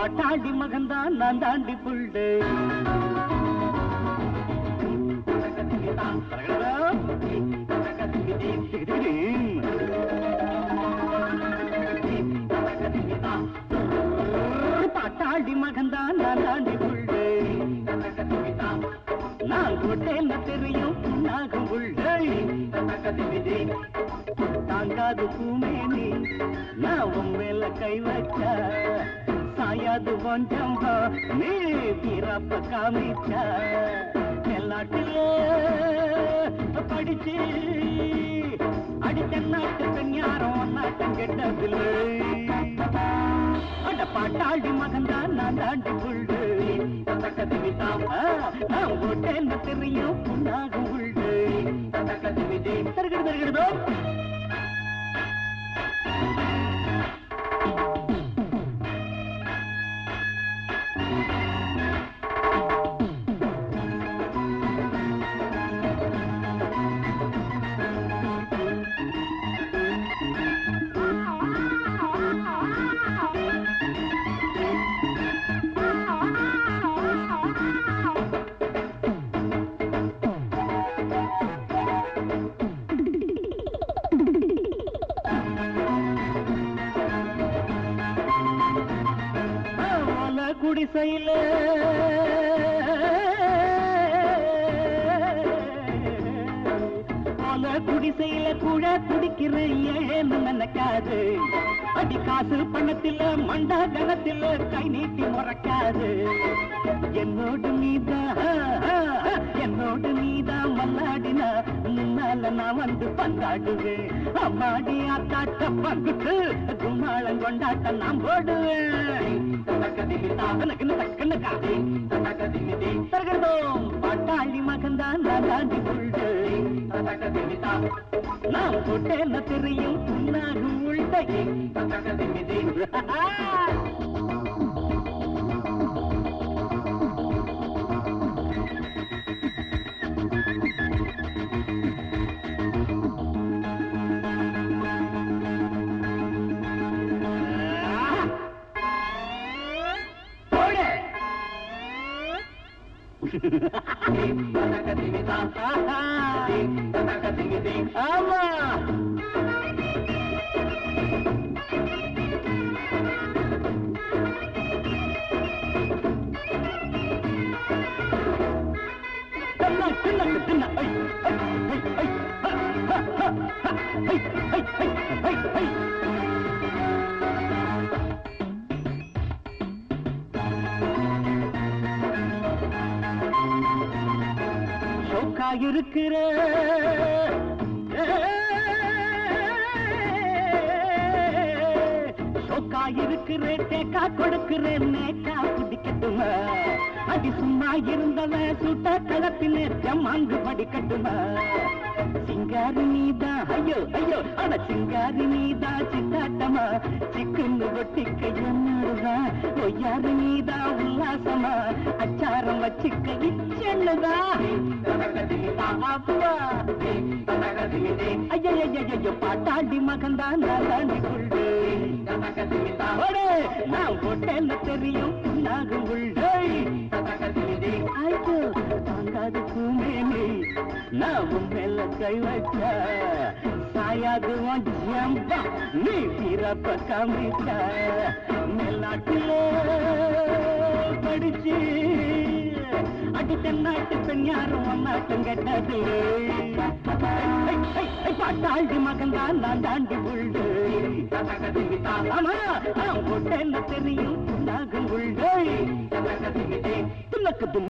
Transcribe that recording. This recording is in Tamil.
பாட்டாளி மகன்தான் நான் தாண்டி புள்ளு பாட்டாளி மகன்தான் நான் தாண்டி புள்ளு நான் கொட்டேன்னு தெரியும் புண்ணாகும் புள்ளை தாங்காது பூமேனி நான் உன் மேல கை வச்ச சாயாது கொஞ்சம் நீ பிறப்ப காமிச்ச எல்லாட்டிலே படிச்சு அடித்த நாட்டு பெண் யாரும் நாட்டம் கெட்டதில்லை அட பாட்டாளி மகன்தான் நான் தாண்டி புள்ளு நான் போட்டேன்னு தெரியும் புண்ணாகும் புள்ளு தருகிறது தருகிறதோ ஓல குடிசையில ஓல குடிசையில கூட குடிக்கிறேன் ஏன்னு நினைக்காது அடி காசு பணத்தில மண்டா கணத்தில கை நீட்டி முறைக்காது என்னோடு நீதான் என்னோடு நீதான் மல்லாடினா முன்னால நான் வந்து பந்தாடுவேன் அம்மாடி ஆத்தாட்ட பங்குட்டு கும்மாளம் கொண்டாட்ட நான் போடுவேன் தனக்குன்னு தக்கன்னு காதி தருகிறதோம் பாட்டாளி மகன்தான் நான் தாண்டி புள்ளு நான் போட்டேன்னு தெரியும் புண்ணாகும் உள்டை போடு. ஆமா தின்ன, தின்ன, தின்ன. ஐ, ஐ, ஐ, ஐ, ஹ, ஹ, ஹ, ஹ, ஐ, ஐ, ஐ, ஐ, ஐ. சோக்கா இருக்கிற சோக்கா இருக்கிற தேக்கா கொடுக்கிறேன் நேக்கா குடிக்கட்டுமா அடி சும்மா இருந்தவன் சுட்ட களத்திலே ஜம்மாங்கு படிக்கட்டுமா சிங்காரி நீதா ஐயோ ஐயோ அட சிங்காரி நீதா சித்தாட்டமா சிக்குன்னு ஒட்டிக்க என்னடுதா ஒய்யாரு நீதா உல்லாசமா அச்சாரம் வச்சுக்க இச்செண்ணுதா அப்பா ஐயோ பாட்டாண்டி மகன்தான் நான் தாண்டி கொள்ளு ஓடு, நான் போட்டேன்னு தெரியும் நாகும் உள்ளே ஐயோ தாங்காது பூமேனி நான் உன் மேல கை வச்ச சாயாது உன் ஜம்பா நீ பிறப்ப காமிச்ச மேல்நாட்டிலே படிச்சு அடி தென்னாட்டு பெண் யாரும் ஒன்னாட்டம் கெட்டது பாட்டாண்டி மகன் தான் நான் தாண்டி புள்ளு ஆமா நான் போட்டேன்னு தெரியும் நாகும் உள்ளே துணக்கு